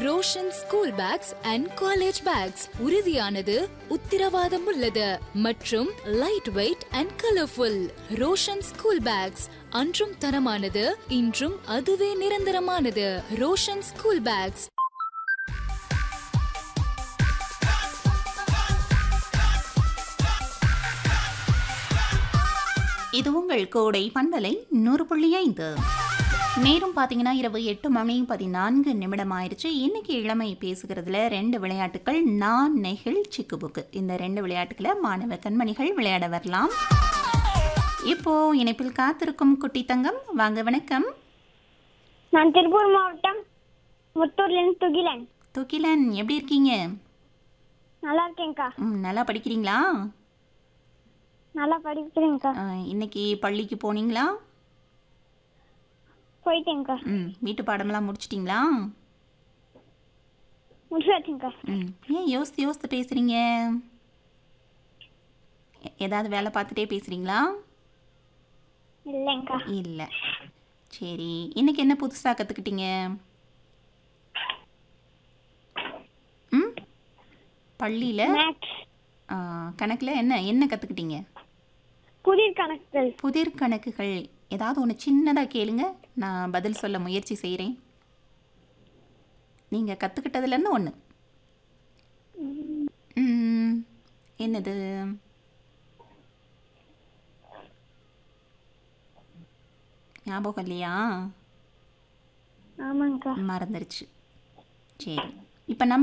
Roshan school bags and college bags உறுதியானது உத்திரவாதம் உள்ளது மற்றும் light weight and colourful Roshan school bags அன்றும் தரமானது இன்றும் அதுவே நிரந்தரமானது ரோஷன் ஸ்கூல் பேக்ஸ் இது உங்கள் கோடை பண்பலை நூறு புள்ளி ஐந்து நேரம் பார்த்தீங்கன்னா இரவு எட்டு மணி பதினான்கு நிமிடம் ஆயிடுச்சு இன்னைக்கு இளமை பேசுகிறதுல ரெண்டு விளையாட்டுகள் நான் நெகிழ் சிக்கு புக்கு இந்த ரெண்டு விளையாட்டுகளை மாணவ கண்மணிகள் விளையாட வரலாம் இப்போ இணைப்பில் காத்திருக்கும் குட்டி தங்கம் வாங்க வணக்கம் நான் திருப்பூர் மாவட்டம் முத்தூர்லேருந்து துகிலன் துகிலன் எப்படி இருக்கீங்க நல்லா இருக்கேன்க்கா ம், நல்லா படிக்கிறீங்களா நல்லா படிக்கிறேன்க்கா ஆ, இன்னைக்கு பள்ளிக்கு போனீங்களா போயிட்டேன்க்கா ம் வீட்டு பாடமெல்லாம் முடிச்சிட்டிங்களா முடிச்சாச்சுங்க்கா ம் ஏன் யோசித்து யோசித்து பேசுகிறீங்க ஏதாவது வேலை பார்த்துட்டே பேசுகிறீங்களா இல்லைங்க்கா இல்லை சரி இன்னைக்கு என்ன புதுசாக கற்றுக்கிட்டீங்க ம் பள்ளியில் மேக்ஸ் கணக்கில் என்ன என்ன கற்றுக்கிட்டீங்க புதிர் கணக்குகள் புதிர் கணக்குகள் ஏதாவது ஒன்று சின்னதாக கேளுங்க நான் பதில் சொல்ல முயற்சி செய்கிறேன் நீங்கள் கற்றுக்கிட்டதுலேருந்து ஒன்று என்னது ஞாபகம் இல்லையா ஆமாங்க்கா மறந்துருச்சு சரி இப்போ நம்ம